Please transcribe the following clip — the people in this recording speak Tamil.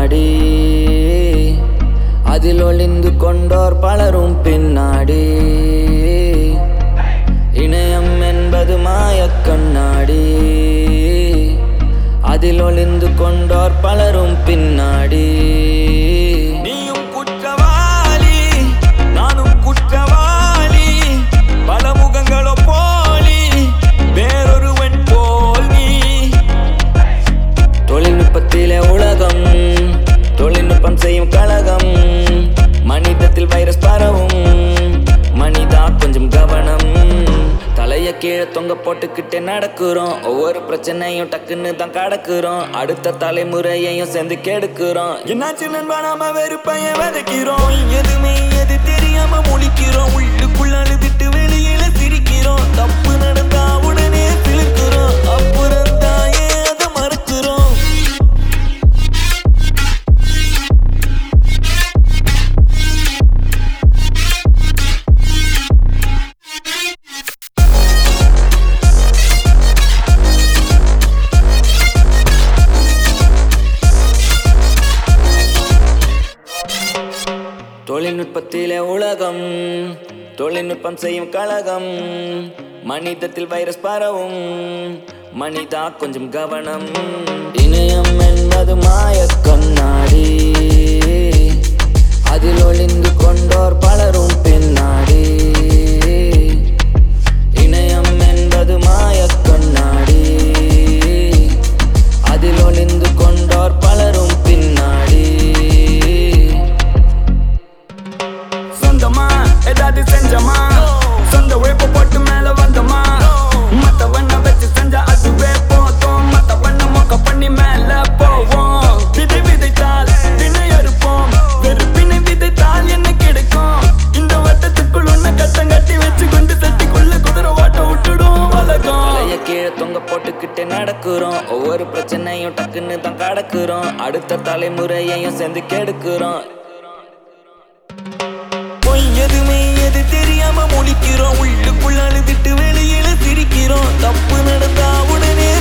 கண்ணாடி அதில் ஒளிந்து கொண்டோர் பலரும் பின்னாடி இணையம் என்பது மாயக் கண்ணாடி அதில் ஒளிந்து கொண்டோர் பலரும் பின்னாடி நீயும் குற்றவாளி நானும் குற்றவாளி பல முகங்களோ போலி வேறொருவன் போல் நீ தொழில்நுட்பத்திலே உலகம் தொழில்நுட்பம் செய்யும் கழகம் மனிதத்தில் வைரஸ் பரவும் மனிதா கொஞ்சம் கவனம் தலைய கீழே தொங்க போட்டுக்கிட்டே நடக்கிறோம் ஒவ்வொரு பிரச்சனையும் டக்குன்னு தான் கடக்குறோம் அடுத்த தலைமுறையையும் சேர்ந்து கெடுக்கிறோம் என்னாச்சு நண்பா நாம வெறுப்பைய விதைக்கிறோம் எதுவுமே எது தெரியாம முழிக்கிறோம் உள்ளுக்குள்ள அழுதுட்டு வெளியில சிரிக்கிறோம் தப்பு நடந்தா உடனே சிலுக்கிறோம் அப்புறம் தான் ஏன் அதை மறுக்கிறோம் தொழில்நுட்பத்திலே உலகம் தொழில்நுட்பம் செய்யும் கழகம் மனிதத்தில் வைரஸ் பரவும் மனிதா கொஞ்சம் கவனம் இணையம் என்பது மாயக் கண்ணாடி அதில் ஒளிந்து கொண்டோர் பலரும் பின்னாடி இணையம் என்பது மாயக் கண்ணாடி அதில் ஒளிந்து கொண்டோர் பலரும் பின்னாடி சொந்தமா ஏதாவது செஞ்சமா சொந்த உழைப்பு போட்டு மேல வந்தமா மத்தவண்ண வச்சு செஞ்சா அதுவே போதும் மத்தவண்ண மொக்க பண்ணி மேல போவோம் விதை விதைத்தால் வினை அறுப்போம் வெறுப்பினை விதைத்தால் என்ன கிடைக்கும் இந்த வட்டத்துக்குள் உன்னை கட்டம் கட்டி வச்சு கொண்டு சட்டிக்குள்ள குதிரை ஓட்ட விட்டுடும் உலகம் தலைய கீழே தொங்க போட்டுக்கிட்டே நடக்கிறோம் ஒவ்வொரு பிரச்சனையும் டக்குன்னு தான் கடக்குறோம் அடுத்த தலைமுறையையும் சேர்ந்து கெடுக்கிறோம் பொய் எதுவுமே எது தெரியாம முழிக்கிறோம் உள்ளுக்குள்ள அழுதுட்டு வெளியில சிரிக்கிறோம் தப்பு நடந்தா உடனே